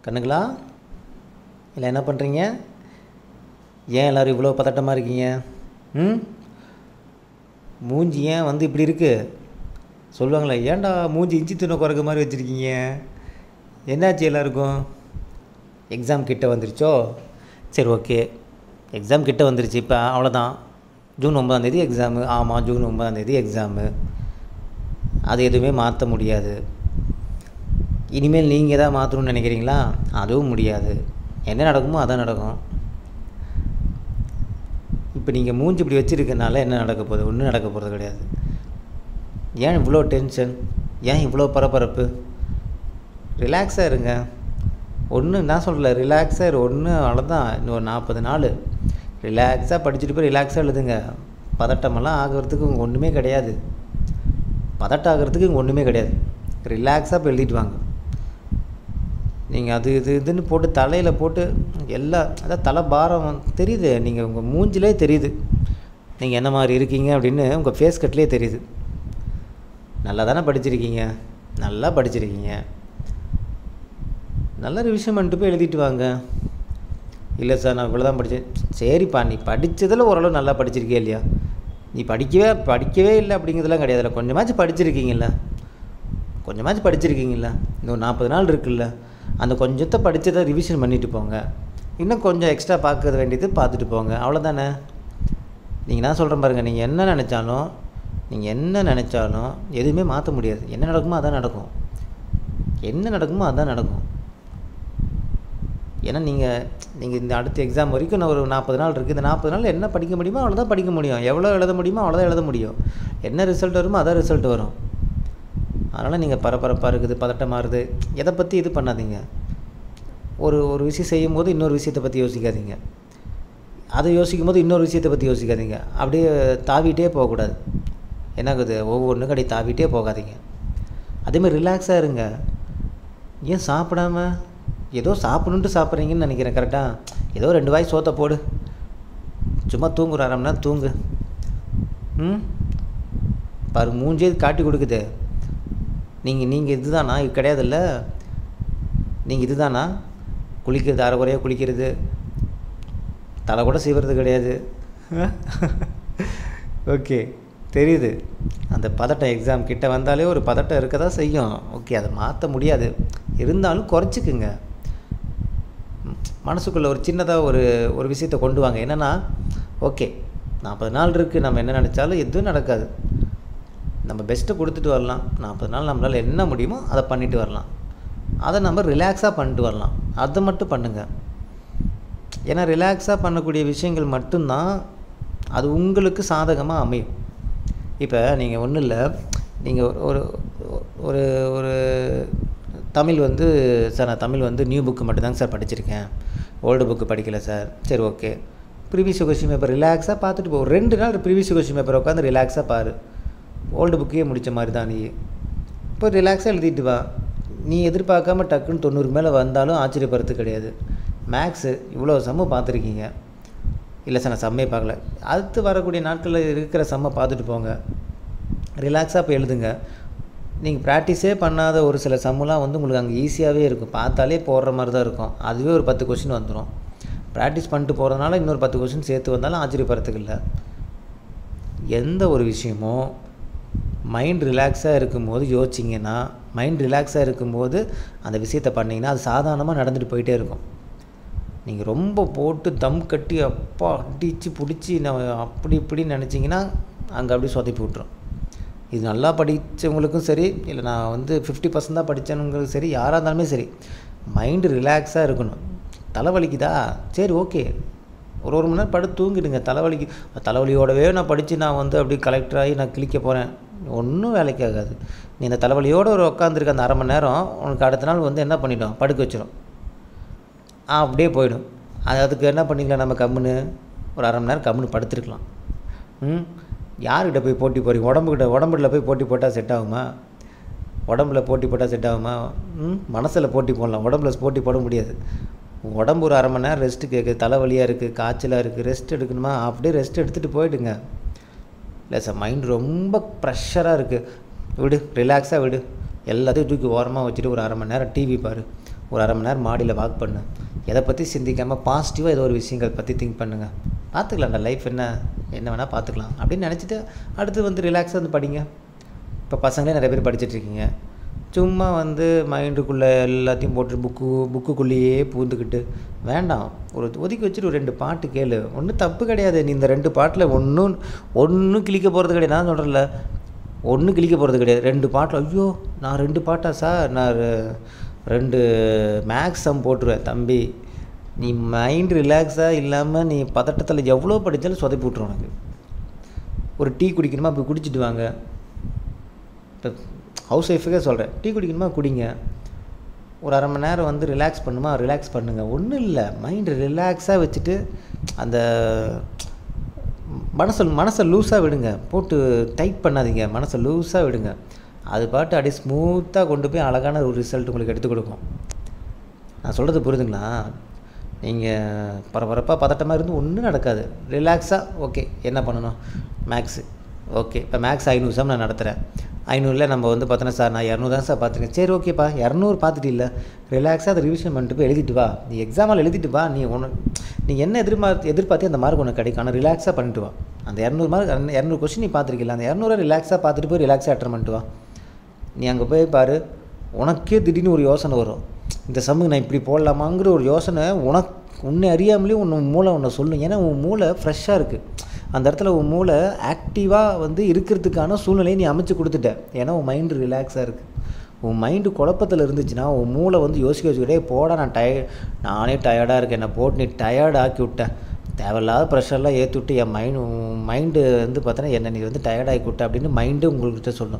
கண்ணுங்களா இல்லை என்ன பண்ணுறீங்க ஏன் எல்லோரும் இவ்வளோ பதட்டமாக இருக்கீங்க ம் மூஞ்சி ஏன் வந்து இப்படி இருக்குது சொல்லுவாங்களே ஏன்டா மூஞ்சி இஞ்சி துணை குறைக்க மாதிரி வச்சுருக்கீங்க என்னாச்சு எல்லாருக்கும் எக்ஸாம் கிட்ட வந்துருச்சோ சரி ஓகே எக்ஸாம் கிட்ட வந்துருச்சு இப்போ அவ்வளோதான் ஜூன் ஒன்பதாந்தேதி எக்ஸாமு ஆமாம் ஜூன் ஒன்பதாந்தேதி எக்ஸாமு அது எதுவுமே மாற்ற முடியாது இனிமேல் நீங்கள் எதாவது மாற்றணும்னு நினைக்கிறீங்களா அதுவும் முடியாது என்ன நடக்குமோ அதான் நடக்கும் இப்போ நீங்கள் மூஞ்சி இப்படி வச்சுருக்கனால என்ன நடக்க போகுது ஒன்றும் நடக்க போகிறது கிடையாது ஏன் இவ்வளோ டென்ஷன் ஏன் இவ்வளோ பரபரப்பு ரிலாக்ஸாக இருங்க ஒன்று நான் சொல்லல ரிலாக்ஸாக இரு ஒன்று அவ்வளோதான் இன்னொரு நாற்பது நாள் ரிலாக்ஸாக படிச்சுட்டு போய் ரிலாக்ஸாக எழுதுங்க பதட்டமெல்லாம் ஆகிறதுக்கு இங்கே ஒன்றுமே கிடையாது பதட்டம் ஆகிறதுக்கு இங்கே ஒன்றுமே கிடையாது ரிலாக்ஸாக போய் எழுதிட்டு வாங்க நீங்கள் அது இது இதுன்னு போட்டு தலையில் போட்டு எல்லா அதான் தலை பாரம் தெரியுது நீங்கள் உங்கள் மூஞ்சிலே தெரியுது நீங்கள் என்ன மாதிரி இருக்கீங்க அப்படின்னு உங்கள் ஃபேஸ் கட்லேயே தெரியுது நல்லா தானே படிச்சிருக்கீங்க நல்லா படிச்சிருக்கீங்க நல்லா ரிவிஷன் பண்ணிட்டு போய் எழுதிட்டு வாங்க இல்லை சார் நான் இவ்வளோ தான் படித்தேன் சரிப்பா நீ படித்ததில் ஓரளவு நல்லா படிச்சிருக்கியா இல்லையா நீ படிக்கவே படிக்கவே இல்லை அப்படிங்கிறதுலாம் கிடையாதுல்ல கொஞ்சமாச்சும் படிச்சிருக்கீங்கல்ல கொஞ்சமாச்சும் படிச்சிருக்கீங்கல்ல இன்னும் நாற்பது நாள் இருக்குல்ல அந்த கொஞ்சத்தை படித்ததை ரிவிஷன் பண்ணிட்டு போங்க இன்னும் கொஞ்சம் எக்ஸ்ட்ரா பார்க்க வேண்டியது பார்த்துட்டு போங்க அவ்வளோதானே நீங்கள் நான் சொல்கிறேன் பாருங்கள் நீங்கள் என்ன நினச்சாலும் நீங்கள் என்ன நினச்சாலும் எதுவுமே மாற்ற முடியாது என்ன நடக்குமோ அதான் நடக்கும் என்ன நடக்குமோ அதான் நடக்கும் ஏன்னா நீங்கள் நீங்கள் இந்த அடுத்த எக்ஸாம் வரைக்கும் நான் ஒரு நாற்பது நாள் இருக்குது இந்த நாற்பது நாள் என்ன படிக்க முடியுமோ அவ்வளோதான் படிக்க முடியும் எவ்வளோ எழுத முடியுமோ அவ்வளோதான் எழுத முடியும் என்ன ரிசல்ட் வருமோ அதான் ரிசல்ட் வரும் அதனால் நீங்கள் பரபரப்பாக இருக்குது பதட்டமாக இருக்குது எதை பற்றி இது பண்ணாதீங்க ஒரு ஒரு விஷயம் செய்யும் போது இன்னொரு விஷயத்தை பற்றி யோசிக்காதீங்க அதை யோசிக்கும் போது இன்னொரு விஷயத்தை பற்றி யோசிக்காதீங்க அப்படியே தாவிட்டே போகக்கூடாது என்னாகுது ஒவ்வொன்றுக்கும் அப்படியே தாவிட்டே போகாதீங்க அதேமாதிரி ரிலாக்ஸாக இருங்க ஏன் சாப்பிடாம ஏதோ சாப்பிடணுன்ட்டு சாப்பிட்றீங்கன்னு நினைக்கிறேன் கரெக்டாக ஏதோ ரெண்டு வாய் சோத்தை போடு சும்மா தூங்குற அரை மணி நேரம் தூங்கு ம் பாரு மூஞ்சே காட்டி கொடுக்குது நீங்கள் நீங்கள் இதுதானா இது கிடையாதுல்ல நீங்கள் இதுதானா குளிக்கிறது அரை குறையாக குளிக்கிறது தலை கூட சீவுறது கிடையாது ஓகே தெரியுது அந்த பதட்டம் எக்ஸாம் கிட்ட வந்தாலே ஒரு பதட்டம் இருக்க தான் செய்யும் ஓகே அதை மாற்ற முடியாது இருந்தாலும் குறைச்சிக்குங்க மனசுக்குள்ளே ஒரு சின்னதாக ஒரு ஒரு விஷயத்தை கொண்டு வாங்க என்னென்னா ஓகே நாற்பது நாள் இருக்குது நம்ம என்ன நினச்சாலும் எதுவும் நடக்காது நம்ம பெஸ்ட்டை கொடுத்துட்டு வரலாம் நாற்பது நாள் நம்மளால் என்ன முடியுமோ அதை பண்ணிட்டு வரலாம் அதை நம்ம ரிலாக்ஸாக பண்ணிட்டு வரலாம் அதை மட்டும் பண்ணுங்கள் ஏன்னா ரிலாக்ஸாக பண்ணக்கூடிய விஷயங்கள் மட்டும்தான் அது உங்களுக்கு சாதகமாக அமையும் இப்போ நீங்கள் ஒன்றும் இல்லை நீங்கள் ஒரு ஒரு ஒரு தமிழ் வந்து சார் நான் தமிழ் வந்து நியூ புக்கு மட்டும்தாங்க சார் படிச்சிருக்கேன் ஓல்டு புக்கு படிக்கல சார் சரி ஓகே ப்ரீவியஸ் கொஸ்டின் பேப்பர் ரிலாக்ஸாக பார்த்துட்டு போ ஒரு ரெண்டு நாள் ப்ரீவியஸ் கொஸ்டின் பேப்பர் உட்காந்து ரிலாக்ஸாக பாரு ஓல்டு புக்கையே முடித்த மாதிரி தான் நீ இப்போ ரிலாக்ஸாக எழுதிட்டு வா நீ எதிர்பார்க்காம டக்குன்னு தொண்ணூறு மேலே வந்தாலும் ஆச்சரியப்படுறது கிடையாது மேக்ஸு இவ்வளோ சம்மு பார்த்துருக்கீங்க இல்லை சார் நான் செம்மே பார்க்கல அடுத்து வரக்கூடிய நாட்களில் இருக்கிற செம்மை பார்த்துட்டு போங்க ரிலாக்ஸாக போய் எழுதுங்க நீங்கள் ப்ராக்டிஸே பண்ணாத ஒரு சில சம்முலாம் வந்து உங்களுக்கு அங்கே ஈஸியாகவே இருக்கும் பார்த்தாலே போடுற மாதிரி தான் இருக்கும் அதுவே ஒரு பத்து கொஷின் வந்துடும் ப்ராக்டிஸ் பண்ணிட்டு போகிறதுனால இன்னொரு பத்து கொஷின் சேர்த்து வந்தாலும் ஆச்சரியப்படுறதுக்கு இல்லை எந்த ஒரு விஷயமும் மைண்ட் ரிலாக்ஸாக இருக்கும்போது யோசிச்சிங்கன்னா மைண்ட் ரிலாக்ஸாக இருக்கும்போது அந்த விஷயத்தை பண்ணிங்கன்னா அது சாதாரணமாக நடந்துட்டு போயிட்டே இருக்கும் நீங்கள் ரொம்ப போட்டு தம் கட்டி அப்பா அடித்து பிடிச்சி நான் அப்படி இப்படின்னு நினச்சிங்கன்னா அங்கே அப்படியே சொதப்பி விட்ரும் இது நல்லா படித்தவங்களுக்கும் சரி இல்லை நான் வந்து ஃபிஃப்டி பர்சன்ட் தான் படித்தவங்களுக்கும் சரி யாராக இருந்தாலுமே சரி மைண்டு ரிலாக்ஸாக இருக்கணும் தலைவலிக்குதா சரி ஓகே ஒரு ஒரு மணி நேரம் படுத்து தூங்கிடுங்க தலைவலிக்கு தலைவலியோடவே நான் படித்து நான் வந்து அப்படி கலெக்டர் ஆகி நான் கிளிக்க போகிறேன் ஒன்றும் வேலைக்கு ஆகாது நீ இந்த தலைவலியோடு ஒரு உட்காந்துருக்க அந்த அரை மணி நேரம் உனக்கு அடுத்த நாள் வந்து என்ன பண்ணிடும் படுக்க வச்சிடும் அப்படியே போயிடும் அது அதுக்கு என்ன பண்ணிக்கலாம் நம்ம கம்முன்னு ஒரு அரை மணி நேரம் கம்முன்னு படுத்துருக்கலாம் ம் யார்கிட்ட போய் போட்டி போகிறீங்க உடம்புக்கிட்ட உடம்புல போய் போட்டி போட்டால் செட் ஆகுமா உடம்புல போட்டி போட்டால் செட் ஆகுமா ம் மனசில் போட்டி போடலாம் உடம்புல போட்டி போட முடியாது உடம்பு ஒரு அரை மணி நேரம் ரெஸ்ட்டு கேட்குது தலைவலியாக இருக்குது காய்ச்சலாக இருக்குது ரெஸ்ட் எடுக்கணுமா அப்படியே ரெஸ்ட் எடுத்துகிட்டு போயிடுங்க இல்லை சார் மைண்ட் ரொம்ப ப்ரெஷராக இருக்குது விடு ரிலாக்ஸாக விடு எல்லாத்தையும் தூக்கி ஓரமாக வச்சுட்டு ஒரு அரை மணி நேரம் டிவி பாரு ஒரு அரை மணி நேரம் மாடியில் வாக் பண்ணு எதை பற்றி சிந்திக்காமல் பாசிட்டிவாக ஏதோ ஒரு விஷயங்கள் பற்றி திங்க் பண்ணுங்கள் பார்த்துக்கலாம்டா லைஃப் என்ன என்ன வேணால் பார்த்துக்கலாம் அப்படின்னு நினச்சிட்டு அடுத்து வந்து ரிலாக்ஸாக வந்து படிங்க இப்போ பசங்களே நிறைய பேர் படிச்சிட்ருக்கீங்க சும்மா வந்து மைண்டுக்குள்ளே எல்லாத்தையும் போட்டு புக்கு புக்குக்குள்ளேயே பூந்துக்கிட்டு வேண்டாம் ஒரு ஒதுக்கி வச்சுட்டு ஒரு ரெண்டு பாட்டு கேளு ஒன்றும் தப்பு கிடையாது நீ இந்த ரெண்டு பாட்டில் ஒன்றும் ஒன்றும் கிழிக்க போகிறது கிடையாது நான் சொல்கிறேன்ல ஒன்றும் கிழிக்க போகிறது கிடையாது ரெண்டு பாட்டில் ஐயோ நான் ரெண்டு பாட்டா சார் நான் ரெ- ரெண்டு மேக்ஸ் சம் போட்டுருவேன் தம்பி நீ மைண்ட் ரிலாக்ஸாக இல்லாமல் நீ பதட்டத்தில் எவ்வளோ படித்தாலும் சொதப்பி விட்ரும் உனக்கு ஒரு டீ குடிக்கணுமா போய் குடிச்சிட்டு வாங்க இப்போ ஹவுஸ் ஒய்ஃபுக்கே சொல்கிறேன் டீ குடிக்கணுமா குடிங்க ஒரு அரை மணி நேரம் வந்து ரிலாக்ஸ் பண்ணுமா ரிலாக்ஸ் பண்ணுங்கள் ஒன்றும் இல்லை மைண்டு ரிலாக்ஸாக வச்சுட்டு அந்த மனசை மனசை லூஸாக விடுங்க போட்டு டைட் பண்ணாதீங்க மனசை லூஸாக விடுங்க அது பாட்டு அப்படியே ஸ்மூத்தாக கொண்டு போய் அழகான ஒரு ரிசல்ட் உங்களுக்கு எடுத்து கொடுக்கும் நான் சொல்கிறது புரியுதுங்களா நீங்கள் பரபரப்பாக பதட்டமாக இருந்து ஒன்றும் நடக்காது ரிலாக்ஸாக ஓகே என்ன பண்ணணும் மேக்ஸு ஓகே இப்போ மேக்ஸ் ஐநூறு சம் நான் நடத்துகிறேன் ஐநூறில் நம்ம வந்து பார்த்தோன்னா சார் நான் இரநூறு தான் சார் பார்த்துருக்கேன் சரி ஓகேப்பா இரநூறு பார்த்துட்டு இல்லை ரிலாக்ஸாக அதை ரிவிஷன் பண்ணிட்டு போய் எழுதிட்டு வா நீ எக்ஸாமில் எழுதிட்டு வா நீ உன நீ என்ன எதிர்பார்த்து எதிர்பார்த்து அந்த மார்க் உனக்கு கிடைக்கும் ஆனால் ரிலாக்ஸாக பண்ணிட்டு வா அந்த இரநூறு மார்க் இரநூறு கொஸ்டின் நீ பார்த்துருக்கல அந்த இரநூறு ரிலாக்ஸாக பார்த்துட்டு போய் ரிலாக்ஸாக அட்டன் பண்ணிட்டு வா நீ அங்கே போய் பாரு உனக்கே திடீர்னு ஒரு யோசனை வரும் இந்த சம்முக்கு நான் இப்படி போடலாமாங்கிற ஒரு யோசனை உனக்கு உன்னை அறியாமலே உன் மூளை உன்னை சொல்லும் ஏன்னா உன் மூளை ஃப்ரெஷ்ஷாக இருக்குது அந்த இடத்துல உன் மூளை ஆக்டிவாக வந்து இருக்கிறதுக்கான சூழ்நிலையை நீ அமைச்சு கொடுத்துட்ட ஏன்னா உன் மைண்டு ரிலாக்ஸாக இருக்குது உன் மைண்டு குழப்பத்தில் இருந்துச்சுன்னா உன் மூளை வந்து யோசிக்க வச்சுக்கிட்டே போடா நான் டய நானே டயர்டாக இருக்கேன் என்னை போட்டு நீ டயர்ட் ஆக்கி விட்டேன் தேவையில்லாத ப்ரெஷர்லாம் ஏற்றி விட்டு என் மைண்டு மைண்டு வந்து பார்த்தோன்னா என்ன நீ வந்து டயர்ட் ஆக்கி விட்ட அப்படின்னு மைண்டு உங்கள்கிட்ட சொல்லும்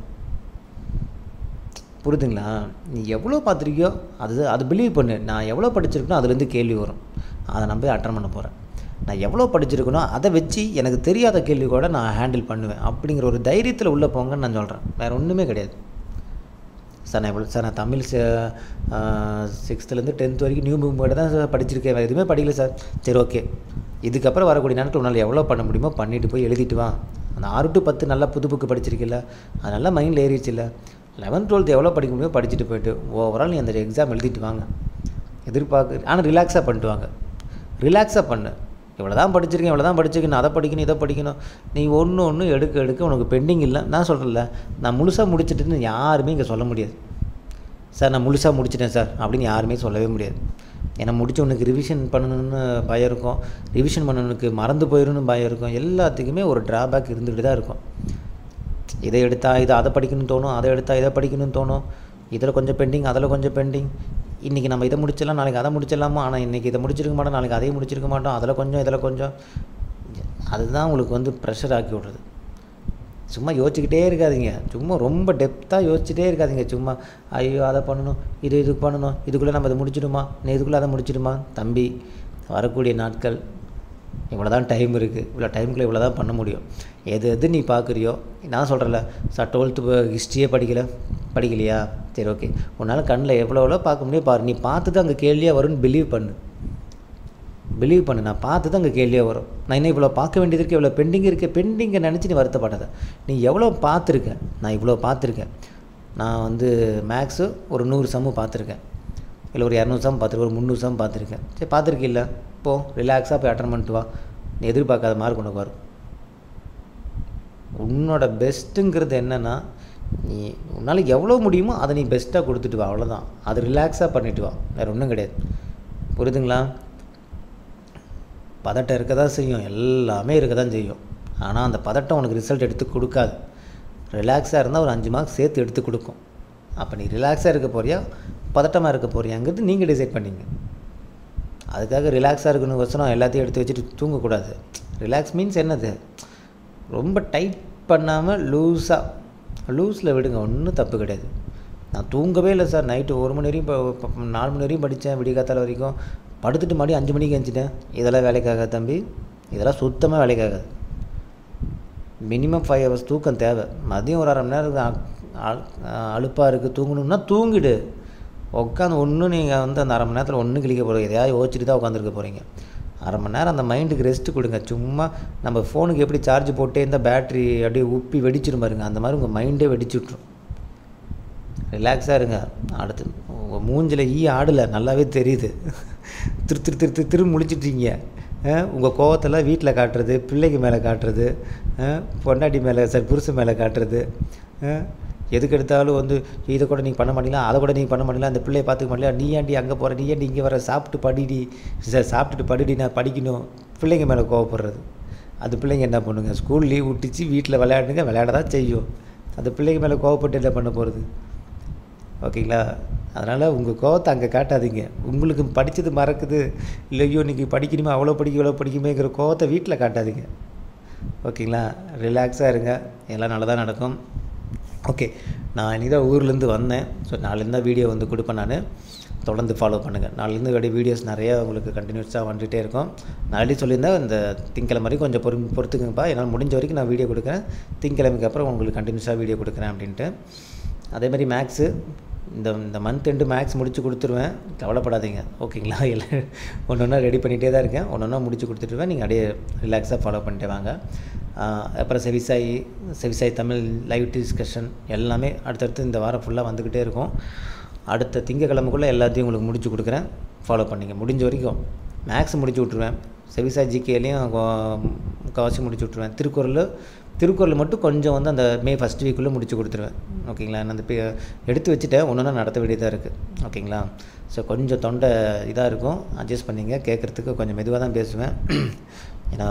புரியுதுங்களா நீ எவ்வளோ பார்த்துருக்கியோ அது அது பிலீவ் பண்ணு நான் எவ்வளோ படிச்சிருக்கனோ அதுலேருந்து கேள்வி வரும் அதை நான் போய் அட்டன் பண்ண போகிறேன் நான் எவ்வளோ படிச்சிருக்கனோ அதை வச்சு எனக்கு தெரியாத கேள்வி கூட நான் ஹேண்டில் பண்ணுவேன் அப்படிங்கிற ஒரு தைரியத்தில் உள்ளே போங்கன்னு நான் சொல்கிறேன் வேறு ஒன்றுமே கிடையாது சார் நான் எவ்வளோ சார் நான் தமிழ் சிக்ஸ்த்துலேருந்து டென்த் வரைக்கும் நியூ புக் மட்டும் தான் சார் படிச்சிருக்கேன் வேறு எதுவுமே படிக்கல சார் சரி ஓகே இதுக்கப்புறம் வரக்கூடிய நாட்கள் உன்னால் எவ்வளோ பண்ண முடியுமோ பண்ணிட்டு போய் எழுதிட்டு வா அந்த ஆறு டு பத்து நல்லா புது புக்கு படிச்சிருக்கில்ல அது நல்லா மைண்டில் ஏறிடுச்சுல்ல லெவன்த் டுவெல்த் எவ்வளோ படிக்க முடியுமோ படிச்சுட்டு போயிட்டு ஓவரால் நீ அந்த எக்ஸாம் எழுதிட்டு வாங்க எதிர்பார்க்கு ஆனால் ரிலாக்ஸாக பண்ணிட்டு வாங்க ரிலாக்ஸாக பண்ணு இவ்வளோ தான் படிச்சிருக்கேன் இவ்வளோ தான் படிச்சிருக்கேன் நான் அதை படிக்கணும் இதை படிக்கணும் நீ ஒன்று ஒன்று எடுக்க எடுக்க உனக்கு பெண்டிங் இல்லை நான் சொல்கிறேன்ல நான் முழுசாக முடிச்சிட்டுன்னு யாருமே இங்கே சொல்ல முடியாது சார் நான் முழுசாக முடிச்சிட்டேன் சார் அப்படின்னு யாருமே சொல்லவே முடியாது ஏன்னா முடிச்சவனுக்கு ரிவிஷன் பண்ணணும்னு பயம் இருக்கும் ரிவிஷன் பண்ணவனுக்கு மறந்து போயிடும்னு பயம் இருக்கும் எல்லாத்துக்குமே ஒரு ட்ராபேக் இருந்துகிட்டு தான் இருக்கும் இதை எடுத்தால் இதை அதை படிக்கணும்னு தோணும் அதை எடுத்தால் இதை படிக்கணும்னு தோணும் இதில் கொஞ்சம் பெண்டிங் அதில் கொஞ்சம் பெண்டிங் இன்றைக்கி நம்ம இதை முடிச்சிடலாம் நாளைக்கு அதை முடிச்சிடலாமா ஆனால் இன்றைக்கி இதை முடிச்சிருக்க மாட்டோம் நாளைக்கு அதையும் முடிச்சிருக்க மாட்டோம் அதில் கொஞ்சம் இதில் கொஞ்சம் அதுதான் உங்களுக்கு வந்து ப்ரெஷர் ஆக்கி விடுறது சும்மா யோசிச்சுக்கிட்டே இருக்காதீங்க சும்மா ரொம்ப டெப்த்தாக யோசிச்சுட்டே இருக்காதீங்க சும்மா ஐயோ அதை பண்ணணும் இது இது பண்ணணும் இதுக்குள்ளே நம்ம இதை முடிச்சிடுமா நீ இதுக்குள்ளே அதை முடிச்சிடுமா தம்பி வரக்கூடிய நாட்கள் இவ்வளோ தான் டைம் இருக்குது இவ்வளோ டைமுக்குள்ளே இவ்வளோ தான் பண்ண முடியும் எது எது நீ பார்க்குறியோ நான் சொல்கிறேன்ல சார் டுவெல்த்து ஹிஸ்ட்ரியே படிக்கல படிக்கலையா சரி ஓகே உன்னால் கண்ணில் எவ்வளோ எவ்வளோ பார்க்க முடியும் பாரு நீ பார்த்து தான் அங்கே கேள்வியாக வரும்னு பிலீவ் பண்ணு பிலீவ் பண்ணு நான் பார்த்து தான் அங்கே கேள்வியாக வரும் நான் இன்னும் இவ்வளோ பார்க்க வேண்டியது இருக்குது இவ்வளோ பெண்டிங் இருக்குது பெண்டிங்கை நினச்சி நீ வருத்தப்படாத நீ எவ்வளோ பார்த்துருக்க நான் இவ்வளோ பார்த்துருக்கேன் நான் வந்து மேக்ஸு ஒரு நூறு சம்மு பார்த்துருக்கேன் இல்லை ஒரு இரநூறு சம் பார்த்துருக்கேன் ஒரு முந்நூறு சம் பார்த்துருக்கேன் சரி பார்த்துருக்கில்ல போ ரிலாக்ஸாக போய் அட்டன் பண்ணிட்டு வா நீ எதிர்பார்க்காத மார்க் உனக்கு வரும் உன்னோட பெஸ்ட்டுங்கிறது என்னென்னா நீ உன்னால் எவ்வளோ முடியுமோ அதை நீ பெஸ்ட்டாக கொடுத்துட்டு வா அவ்வளோதான் அது ரிலாக்ஸாக பண்ணிட்டு வா வேறு ஒன்றும் கிடையாது புரியுதுங்களா பதட்டம் இருக்க தான் செய்யும் எல்லாமே இருக்க தான் செய்யும் ஆனால் அந்த பதட்டம் உனக்கு ரிசல்ட் எடுத்து கொடுக்காது ரிலாக்ஸாக இருந்தால் ஒரு அஞ்சு மார்க் சேர்த்து எடுத்து கொடுக்கும் அப்போ நீ ரிலாக்ஸாக இருக்க போறியா பதட்டமாக இருக்க போறியாங்கிறது நீங்கள் டிசைட் பண்ணிங்க அதுக்காக ரிலாக்ஸாக இருக்கணும் வசனம் எல்லாத்தையும் எடுத்து வச்சுட்டு தூங்கக்கூடாது ரிலாக்ஸ் மீன்ஸ் என்னது ரொம்ப டைட் பண்ணாமல் லூஸாக லூஸில் விடுங்க ஒன்றும் தப்பு கிடையாது நான் தூங்கவே இல்லை சார் நைட்டு ஒரு மணி வரையும் இப்போ இப்போ நாலு மணி வரையும் படித்தேன் விடிகாத்தால வரைக்கும் படுத்துட்டு மறுபடியும் அஞ்சு மணிக்கு எழுந்துட்டேன் இதெல்லாம் வேலைக்காகாது தம்பி இதெல்லாம் சுத்தமாக வேலைக்காகாது மினிமம் ஃபைவ் ஹவர்ஸ் தூக்கம் தேவை மதியம் ஒரு அரை மணி நேரம் அழுப்பாக இருக்குது தூங்கணும்னா தூங்கிடு உட்காந்து ஒன்றும் நீங்கள் வந்து அந்த அரை மணி நேரத்தில் ஒன்றும் கிளிக்க போகிறீங்க எதையாவது யோசிச்சுட்டு தான் உட்காந்துருக்க போகிறீங்க அரை மணி நேரம் அந்த மைண்டுக்கு ரெஸ்ட் கொடுங்க சும்மா நம்ம ஃபோனுக்கு எப்படி சார்ஜ் போட்டே இருந்தால் பேட்ரி அப்படியே உப்பி வெடிச்சிடும் பாருங்க அந்த மாதிரி உங்கள் மைண்டே வெடிச்சு விட்ரும் ரிலாக்ஸாக இருங்க அடுத்து உங்கள் மூஞ்சில் ஈ ஆடலை நல்லாவே தெரியுது திரு திரு திரு திரு திரு முழிச்சிட்ருக்கீங்க உங்கள் கோவத்தெல்லாம் வீட்டில் காட்டுறது பிள்ளைங்க மேலே காட்டுறது அஹ், பொண்டாட்டி மேலே சரி புருஷன் மேலே காட்டுறது அஹ், எதுக்கு எடுத்தாலும் வந்து இதை கூட நீங்கள் பண்ண மாட்டீங்களா அதை கூட நீங்கள் பண்ண மாட்டீங்களா அந்த பிள்ளையை பார்த்துக்க மாட்டீங்களா நீ ஏன்டி அங்கே போகிற நீ ஏன்டி இங்கே வர சாப்பிட்டு படிடி சார் சாப்பிட்டுட்டு படிடி நான் படிக்கணும் பிள்ளைங்க மேலே கோவப்படுறது அது பிள்ளைங்க என்ன பண்ணுங்க ஸ்கூல் லீவ் விட்டுச்சு வீட்டில் விளையாடுங்க விளையாட தான் செய்யும் அந்த பிள்ளைங்க மேலே கோவப்பட்டு என்ன பண்ண போகிறது ஓகேங்களா அதனால் உங்கள் கோவத்தை அங்கே காட்டாதீங்க உங்களுக்கு படித்தது மறக்குது இல்லையோ நீங்கள் படிக்கணுமே அவ்வளோ படிக்க இவ்வளோ படிக்குமேங்கிற கோவத்தை வீட்டில் காட்டாதீங்க ஓகேங்களா ரிலாக்ஸாக இருங்க எல்லாம் நல்லதாக நடக்கும் ஓகே நான் இன்றைக்கி தான் ஊர்லேருந்து வந்தேன் ஸோ நாளைலேருந்து தான் வீடியோ வந்து கொடுப்பேன் நான் தொடர்ந்து ஃபாலோ பண்ணுங்கள் நாளைலேருந்து அப்படியே வீடியோஸ் நிறையா உங்களுக்கு கண்டினியூஸாக வந்துகிட்டே இருக்கும் நான் ஆல்ரெடி சொல்லியிருந்தேன் இந்த திங்கக்கிழமை வரைக்கும் கொஞ்சம் பொறு பொறுத்துக்குங்கப்பா என்னால் முடிஞ்ச வரைக்கும் நான் வீடியோ கொடுக்குறேன் திங்கக்கிழமைக்கு அப்புறம் உங்களுக்கு கண்டினியூஸாக வீடியோ கொடுக்குறேன் அப்படின்ட்டு அதே மாதிரி மேக்ஸு இந்த இந்த மந்த் எண்டு மேக்ஸ் முடிச்சு கொடுத்துருவேன் கவலைப்படாதீங்க ஓகேங்களா இல்லை ஒன்று ஒன்றா ரெடி பண்ணிகிட்டே தான் இருக்கேன் ஒன்று ஒன்றா முடிச்சு கொடுத்துட்டுருவேன் நீங்கள் அப்படியே ரிலாக்ஸாக ஃபாலோ பண்ணிட்டு வாங்க ஆஹ் அப்புறம் செவிசாய் செவிசாய் தமிழ் லைவ் டிஸ்கஷன் எல்லாமே அடுத்தடுத்து இந்த வாரம் ஃபுல்லாக வந்துக்கிட்டே இருக்கும் அடுத்த திங்கக்கிழமைக்குள்ளே எல்லாத்தையும் உங்களுக்கு முடிச்சு கொடுக்குறேன் ஃபாலோ பண்ணிங்க முடிஞ்ச வரைக்கும் மேக்ஸ் முடிச்சு விட்ருவேன் செவிசாய் ஜிகேலையும் முக்கால்வாசி முடிச்சு விட்ருவேன் திருக்குறள் திருக்குறள் மட்டும் கொஞ்சம் வந்து அந்த மே ஃபஸ்ட் வீக்குள்ளே முடிச்சு கொடுத்துருவேன் ஓகேங்களா நான் அந்த பே எடுத்து வச்சுட்டேன் ஒன்று ஒன்றா நடத்த வேண்டியதாக இருக்குது ஓகேங்களா ஸோ கொஞ்சம் தொண்டை இதாக இருக்கும் அட்ஜஸ்ட் பண்ணிங்க கேட்குறதுக்கு கொஞ்சம் மெதுவாக தான் பேசுவேன் ஏன்னா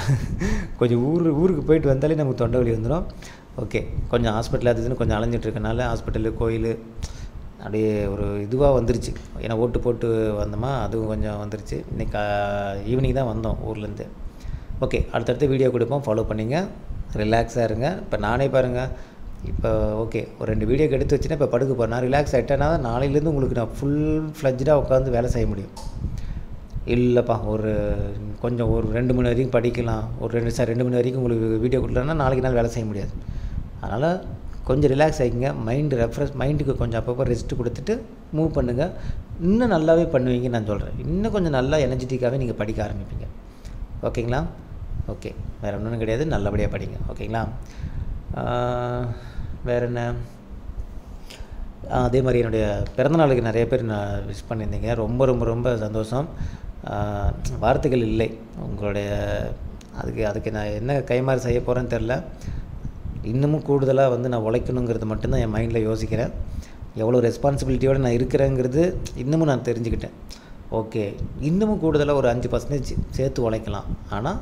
கொஞ்சம் ஊர் ஊருக்கு போயிட்டு வந்தாலே நமக்கு தொண்டை வலி வந்துடும் ஓகே கொஞ்சம் ஹாஸ்பிட்டல் அது இதுன்னு கொஞ்சம் அலைஞ்சிட்டு இருக்கனால ஹாஸ்பிட்டலு கோயில் அப்படியே ஒரு இதுவாக வந்துருச்சு ஏன்னா ஓட்டு போட்டு வந்தோமா அதுவும் கொஞ்சம் வந்துருச்சு இன்றைக்கி ஈவினிங் தான் வந்தோம் ஊர்லேருந்து ஓகே அடுத்தடுத்து வீடியோ கொடுப்போம் ஃபாலோ பண்ணிங்க ரிலாக்ஸாக இருங்க இப்போ நானே பாருங்கள் இப்போ ஓகே ஒரு ரெண்டு வீடியோக்கு எடுத்து வச்சுன்னா இப்போ படுக்க போகிறேன் நான் ரிலாக்ஸ் ஆகிட்டேன்னா தான் நாளையிலேருந்து உங்களுக்கு நான் ஃபுல் ஃப்ளஜ்டாக உட்காந்து வேலை செய்ய முடியும் இல்லைப்பா ஒரு கொஞ்சம் ஒரு ரெண்டு மணி வரைக்கும் படிக்கலாம் ஒரு ரெண்டு சார் ரெண்டு மணி வரைக்கும் உங்களுக்கு வீடியோ கொடுக்கலன்னா நாளைக்கு நாள் வேலை செய்ய முடியாது அதனால் கொஞ்சம் ரிலாக்ஸ் ஆகிக்கங்க மைண்டு ரெஃப்ரெஷ் மைண்டுக்கு கொஞ்சம் அப்பப்போ ரெஸ்ட்டு கொடுத்துட்டு மூவ் பண்ணுங்கள் இன்னும் நல்லாவே பண்ணுவீங்கன்னு நான் சொல்கிறேன் இன்னும் கொஞ்சம் நல்லா எனர்ஜெட்டிக்காகவே நீங்கள் படிக்க ஆரம்பிப்பீங்க ஓகேங்களா ஓகே வேறு ஒன்றும் கிடையாது நல்லபடியாக படிங்க ஓகேங்களா ஆஹ், வேறு என்ன ஆ, அதே மாதிரி என்னுடைய பிறந்தநாளுக்கு நிறைய பேர் நான் விஷ் பண்ணியிருந்தீங்க ரொம்ப ரொம்ப ரொம்ப சந்தோஷம் ஆ, வார்த்தைகள் இல்லை உங்களுடைய அதுக்கு அதுக்கு நான் என்ன கைமாறு செய்ய போகிறேன்னு தெரில இன்னமும் கூடுதலாக வந்து நான் உழைக்கணுங்கிறது மட்டும்தான் என் மைண்டில் யோசிக்கிறேன் எவ்வளோ ரெஸ்பான்சிபிலிட்டியோடு நான் இருக்கிறேங்கிறது இன்னமும் நான் தெரிஞ்சுக்கிட்டேன் ஓகே இன்னமும் கூடுதலாக ஒரு அஞ்சு பர்சன்டேஜ் சேர்த்து உழைக்கலாம் ஆனால்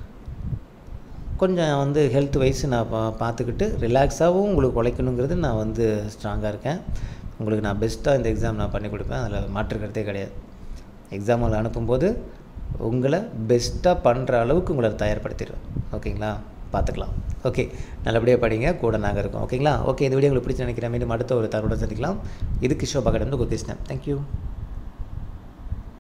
கொஞ்சம் வந்து ஹெல்த் வைஸ் நான் பா பார்த்துக்கிட்டு ரிலாக்ஸாகவும் உங்களுக்கு உழைக்கணுங்கிறது நான் வந்து ஸ்ட்ராங்காக இருக்கேன் உங்களுக்கு நான் பெஸ்ட்டாக இந்த எக்ஸாம் நான் பண்ணி கொடுப்பேன் அதில் மாற்றுக்கிறதே கிடையாது எக்ஸாமில் அனுப்பும்போது உங்களை பெஸ்ட்டாக பண்ணுற அளவுக்கு உங்களை தயார்படுத்திடுவேன் ஓகேங்களா பார்த்துக்கலாம் ஓகே நல்லபடியாக படிங்க கூட நாங்கள் இருக்கோம் ஓகேங்களா ஓகே இந்த வீடியோ உங்களுக்கு பிடிச்சி நினைக்கிறேன் மீண்டும் அடுத்த ஒரு தகவலுடன் சந்திக்கலாம் இது கிஷோப் அகாடமி கிருஷ்ணன் தேங்க்யூ